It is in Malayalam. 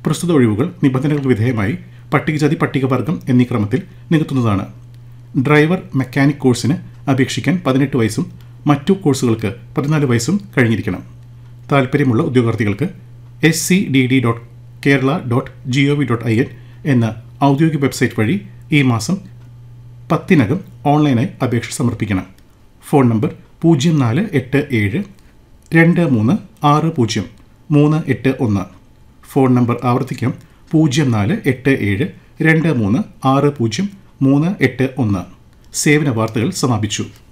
പ്രസ്തുത ഒഴിവുകൾ നിബന്ധനകൾക്ക് വിധേയമായി പട്ടികജാതി പട്ടികവർഗം എന്നീ ക്രമത്തിൽ നികത്തുന്നതാണ് ഡ്രൈവർ മെക്കാനിക് കോഴ്സിന് അപേക്ഷിക്കാൻ പതിനെട്ട് വയസ്സും മറ്റു കോഴ്സുകൾക്ക് പതിനാല് വയസ്സും കഴിഞ്ഞിരിക്കണം താൽപ്പര്യമുള്ള ഉദ്യോഗാർത്ഥികൾക്ക് S C D D dot Kerala dot G O V dot I N എന്ന ഔദ്യോഗിക വെബ്സൈറ്റ് വഴി ഈ മാസം പത്തിനകം ഓൺലൈനായി അപേക്ഷ സമർപ്പിക്കണം ഫോൺ നമ്പർ പൂജ്യം നാല് എട്ട് ഏഴ് രണ്ട് മൂന്ന് ആറ് പൂജ്യം മൂന്ന് എട്ട് ഒന്ന് ഫോൺ നമ്പർ ആവർത്തിക്കാം പൂജ്യം നാല് എട്ട് ഏഴ് രണ്ട് മൂന്ന് ആറ് പൂജ്യം മൂന്ന് എട്ട് ഒന്ന് സേവന വാർത്തകൾ സമാപിച്ചു